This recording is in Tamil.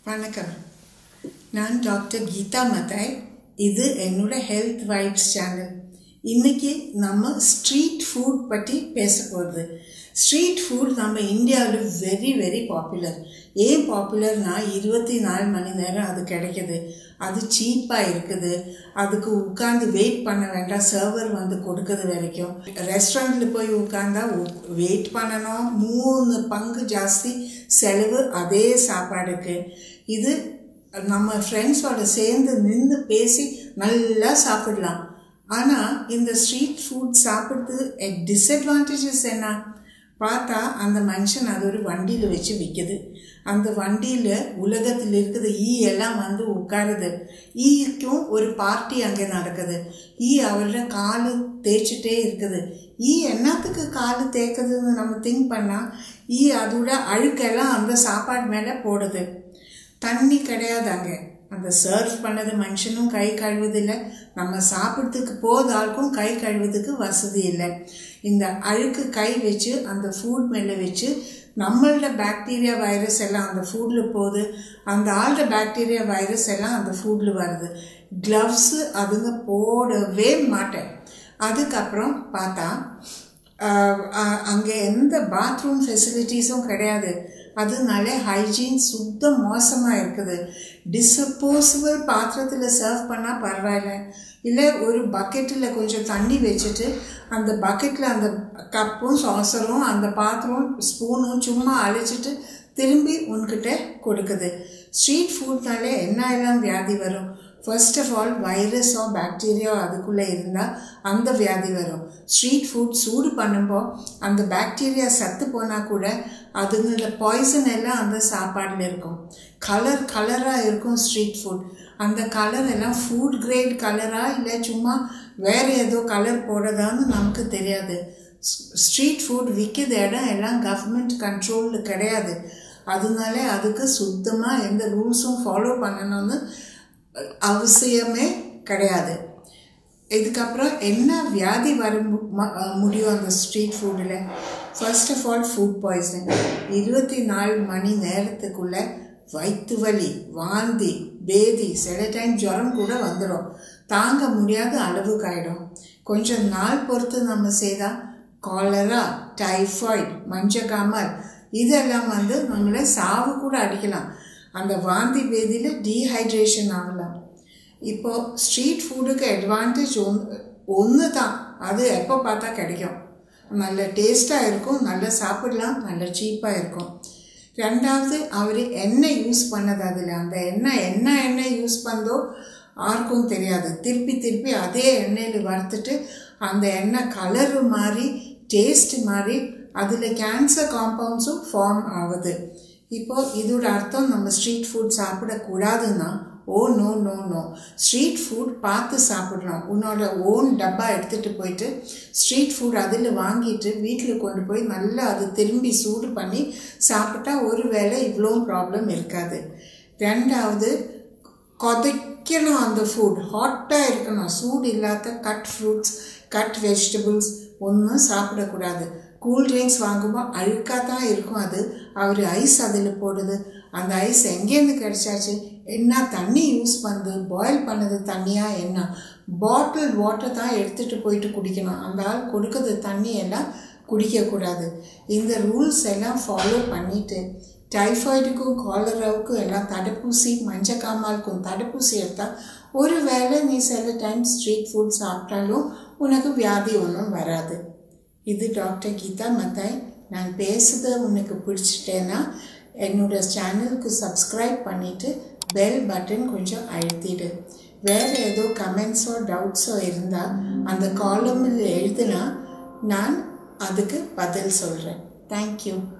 வணக்கம் நான் டாக்டர் கீதா மதாய் இது என்னோட ஹெல்த் வைப்ஸ் சேனல் இன்னைக்கு நம்ம ஸ்ட்ரீட் ஃபுட் பற்றி பேச போகிறது ஸ்ட்ரீட் ஃபுட் நம்ம இந்தியாவில் வெரி வெரி பாப்புலர் ஏன் பாப்புலர்னா இருபத்தி நாலு மணி நேரம் அது கிடைக்குது அது சீப்பாக இருக்குது அதுக்கு உட்காந்து வெயிட் பண்ண வேண்டாம் சர்வர் வந்து கொடுக்குறது வரைக்கும் ரெஸ்டாரண்ட்டில் போய் உட்காந்தா வெயிட் பண்ணணும் மூணு பங்கு ஜாஸ்தி செலவு அதே சாப்பாடுக்கு இது நம்ம ஃப்ரெண்ட்ஸோட சேர்ந்து நின்று பேசி நல்லா சாப்பிடலாம் ஆனால் இந்த ஸ்ட்ரீட் ஃபுட் சாப்பிட்றது டிஸ்அட்வான்டேஜஸ் என்ன பார்த்தா அந்த மனுஷன் அது ஒரு வண்டியில் வச்சு விற்குது அந்த வண்டியில் உலகத்தில் இருக்குது ஈ எல்லாம் வந்து உட்காருது ஈக்கும் ஒரு பார்ட்டி அங்கே நடக்குது ஈ அவரோட காலு தேய்ச்சிட்டே இருக்குது ஈ என்னத்துக்கு காலு தேய்க்குதுன்னு நம்ம திங்க் பண்ணால் ஈ அதோட அழுக்கெல்லாம் அந்த சாப்பாடு மேலே போடுது தண்ணி கிடையாது அங்கே அந்த சர்வ் பண்ணது மனுஷனும் கை கழுவுதில்லை நம்ம சாப்பிட்றதுக்கு போதாளுக்கும் கை கழுவுறதுக்கு வசதி இல்லை இந்த அழுக்கு கை வச்சு அந்த ஃபுட் மேலே வச்சு நம்மளோட பாக்டீரியா வைரஸ் எல்லாம் அந்த ஃபுட்டில் போகுது அந்த ஆளோட பாக்டீரியா வைரஸ் எல்லாம் அந்த ஃபுட்டில் வருது க்ளவ்ஸு அதுங்க போடவே மாட்டேன் அதுக்கப்புறம் பார்த்தா அங்கே எந்த பாத்ரூம் ஃபெசிலிட்டிஸும் கிடையாது அதனால ஹைஜீன் சுத்தம் மோசமாக இருக்குது டிஸ்அப்போசபிள் பாத்திரத்தில் சர்வ் பண்ணால் பரவாயில்ல இல்லை ஒரு பக்கெட்டில் கொஞ்சம் தண்ணி வச்சுட்டு அந்த பக்கெட்டில் அந்த கப்பும் சாசரும் அந்த பாத்திரம் ஸ்பூனும் சும்மா அழைச்சிட்டு திரும்பி உன்கிட்ட கொடுக்குது ஸ்ட்ரீட் ஃபுட்னாலே என்ன எல்லாம் வியாதி வரும் ஃபர்ஸ்ட் ஆஃப் ஆல் வைரஸோ பாக்டீரியா அதுக்குள்ளே இருந்தால் அந்த வியாதி வரும் ஸ்ட்ரீட் ஃபுட் சூடு பண்ணும்போ அந்த பாக்டீரியா சத்து போனால் கூட அதுங்களோட பாய்சன் எல்லாம் அந்த சாப்பாடில் இருக்கும் கலர் கலராக இருக்கும் ஸ்ட்ரீட் ஃபுட் அந்த கலர் எல்லாம் ஃபுட் கிரேட் கலராக இல்லை சும்மா வேறு ஏதோ கலர் போடுறதான்னு நமக்கு தெரியாது ஸ்ட்ரீட் ஃபுட் விற்கிற இடம் எல்லாம் கவர்மெண்ட் கண்ட்ரோலில் கிடையாது அதனால அதுக்கு சுத்தமாக எந்த ரூல்ஸும் ஃபாலோ பண்ணணும்னு அவசியமே கிடையாது இதுக்கப்புறம் என்ன வியாதி வர முடியும் அந்த ஸ்ட்ரீட் ஃபுட்டில் first of all food poison இருபத்தி நாலு மணி நேரத்துக்குள்ளே வயிற்று வலி வாந்தி பேதி சில டைம் ஜுரம் கூட வந்துடும் தாங்க முடியாத அளவுக்கு ஆகிடும் கொஞ்சம் நாள் பொறுத்து நம்ம செய்தால் காலரா டைஃபாய்டு மஞ்சக்காமல் இதெல்லாம் வந்து நம்மளை சாவு கூட அடிக்கலாம் அந்த வாந்தி பேதியில் டீஹைட்ரேஷன் ஆகலாம் இப்போது ஸ்ட்ரீட் ஃபுட்டுக்கு அட்வான்டேஜ் ஒன் ஒன்று தான் அது எப்போ பார்த்தா கிடைக்கும் நல்ல டேஸ்ட்டாக இருக்கும் நல்லா சாப்பிடலாம் நல்ல சீப்பாக இருக்கும் ரெண்டாவது அவர் எண்ணெய் யூஸ் பண்ணது அதில் அந்த எண்ணெய் என்ன எண்ணெய் யூஸ் பண்ணதோ யாருக்கும் தெரியாது திருப்பி திருப்பி அதே எண்ணெயில் வறுத்துட்டு அந்த எண்ணெய் கலரு மாதிரி டேஸ்ட் மாதிரி அதில் கேன்சர் காம்பவுண்ட்ஸும் ஃபார்ம் ஆகுது இப்போது இதோட அர்த்தம் நம்ம ஸ்ட்ரீட் ஃபுட் சாப்பிடக்கூடாதுன்னா oh no no no street food பார்த்து சாப்பிடணும் உன்னோட ஓன் டப்பா எடுத்துகிட்டு போயிட்டு ஸ்ட்ரீட் ஃபுட் அதில் வாங்கிட்டு வீட்டில் கொண்டு போய் நல்லா அது திரும்பி சூடு பண்ணி சாப்பிட்டா ஒரு வேளை இவ்வளோ ப்ராப்ளம் இருக்காது ரெண்டாவது கொதைக்கணும் அந்த ஃபுட் ஹாட்டாக இருக்கணும் சூடு இல்லாத கட் ஃப்ரூட்ஸ் கட் வெஜிடபிள்ஸ் ஒன்றும் சாப்பிடக்கூடாது கூல் ட்ரிங்க்ஸ் வாங்கும்போது அழுக்காக தான் இருக்கும் அது அவர் ஐஸ் அதில் போடுது அந்த ஐஸ் எங்கேருந்து கிடைச்சாச்சு என்ன தண்ணி யூஸ் பண்ணுது பாயில் பண்ணது தண்ணியாக என்ன பாட்டில் வாட்டர் தான் எடுத்துகிட்டு போயிட்டு குடிக்கணும் அந்த ஆள் கொடுக்குறது தண்ணி எல்லாம் குடிக்கக்கூடாது இந்த ரூல்ஸ் எல்லாம் ஃபாலோ பண்ணிவிட்டு டைஃபாய்டுக்கும் காலராவுக்கும் எல்லாம் தடுப்பூசி மஞ்சக்காமாலுக்கும் தடுப்பூசி எடுத்தால் ஒரு வேளை நீ சில டைம் ஸ்ட்ரீட் ஃபுட் சாப்பிட்டாலும் உனக்கு வியாதி ஒன்றும் வராது இது டாக்டர் கீதா மத்தாய் நான் பேசுகிறத உனக்கு பிடிச்சிட்டேன்னா என்னோட சேனலுக்கு சப்ஸ்கிரைப் பண்ணிவிட்டு பெல் பட்டன் கொஞ்சம் அழுத்திடு வேறு ஏதோ கமெண்ட்ஸோ டவுட்ஸோ இருந்தால் அந்த காலமில் எழுதுனா நான் அதுக்கு பதில் சொல்கிறேன் தேங்க்யூ